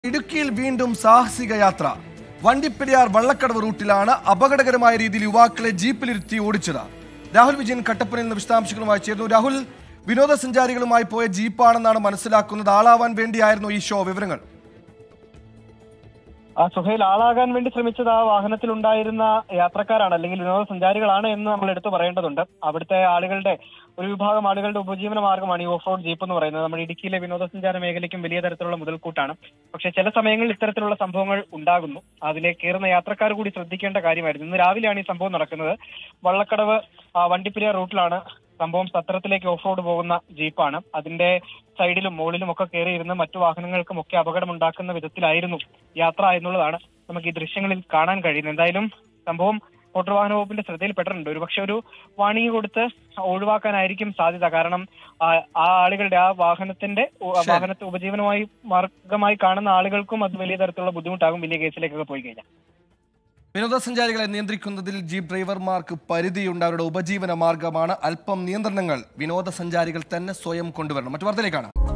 ഇടുക്കിയിൽ വീണ്ടും സാഹസിക യാത്ര വണ്ടിപ്പെരിയാർ വള്ളക്കടവ് റൂട്ടിലാണ് അപകടകരമായ രീതിയിൽ യുവാക്കളെ ജീപ്പിലിരുത്തി ഓടിച്ചത് രാഹുൽ വിജയൻ കട്ടപ്പനയിൽ നിന്ന് വിശദാംശങ്ങളുമായി ചേർന്നു രാഹുൽ വിനോദസഞ്ചാരികളുമായി പോയ ജീപ്പാണെന്നാണ് മനസ്സിലാക്കുന്നത് ആളാവാൻ വേണ്ടിയായിരുന്നു ഈ ഷോ വിവരങ്ങൾ ആ സുഹൈൽ ആളാകാൻ വേണ്ടി ശ്രമിച്ചത് ആ വാഹനത്തിലുണ്ടായിരുന്ന യാത്രക്കാരാണ് അല്ലെങ്കിൽ വിനോദസഞ്ചാരികളാണ് എന്ന് നമ്മൾ എടുത്തു പറയേണ്ടതുണ്ട് അവിടുത്തെ ആളുകളുടെ ഒരു വിഭാഗം ആളുകളുടെ ഉപജീവന മാർഗമാണ് ഈ ഓഫ് റോഡ് ജീപ്പ് എന്ന് പറയുന്നത് നമ്മുടെ ഇടുക്കിയിലെ വിനോദസഞ്ചാര മേഖലയ്ക്കും വലിയ തരത്തിലുള്ള മുതൽക്കൂട്ടാണ് പക്ഷെ ചില സമയങ്ങളിൽ ഇത്തരത്തിലുള്ള സംഭവങ്ങൾ ഉണ്ടാകുന്നു അതിലേക്ക് കയറുന്ന യാത്രക്കാർ കൂടി ശ്രദ്ധിക്കേണ്ട കാര്യമായിരുന്നു ഇന്ന് രാവിലെയാണ് ഈ സംഭവം നടക്കുന്നത് വള്ളക്കടവ് ആ, വണ്ടിപ്പെരിയാർ റൂട്ടിലാണ് സംഭവം സത്രത്തിലേക്ക് ഓഫ് റോഡ് പോകുന്ന ജീപ്പാണ് അതിന്റെ സൈഡിലും മുകളിലും ഒക്കെ കയറിയിരുന്ന് മറ്റു വാഹനങ്ങൾക്കും ഒക്കെ അപകടമുണ്ടാക്കുന്ന വിധത്തിലായിരുന്നു യാത്ര എന്നുള്ളതാണ് നമുക്ക് ഈ ദൃശ്യങ്ങളിൽ കാണാൻ കഴിയുന്നത് എന്തായാലും സംഭവം മോട്ടോർ വാഹന വകുപ്പിന്റെ ശ്രദ്ധയിൽപ്പെട്ടിട്ടുണ്ട് ഒരുപക്ഷെ ഒരു വാണിംഗ് കൊടുത്ത് ഒഴിവാക്കാനായിരിക്കും സാധ്യത കാരണം ആ ആ ആളുകളുടെ ആ വാഹനത്തിന്റെ ഉ- ശരി. വാഹനത്തെ ഉപജീവനമായി മാർഗമായി കാണുന്ന ആളുകൾക്കും അത് വലിയ തരത്തിലുള്ള ബുദ്ധിമുട്ടാകും വലിയ കേസിലേക്കൊക്കെ പോയി കഴിഞ്ഞാൽ വിനോദസഞ്ചാരികളെ നിയന്ത്രിക്കുന്നതിൽ ജീപ്പ് ഡ്രൈവർമാർക്ക് പരിധിയുണ്ട് അവരുടെ ഉപജീവന മാർഗമാണ് അല്പം നിയന്ത്രണങ്ങൾ വിനോദസഞ്ചാരികൾ തന്നെ സ്വയം കൊണ്ടുവരണം മറ്റു വാർത്തയിലേക്കാണ്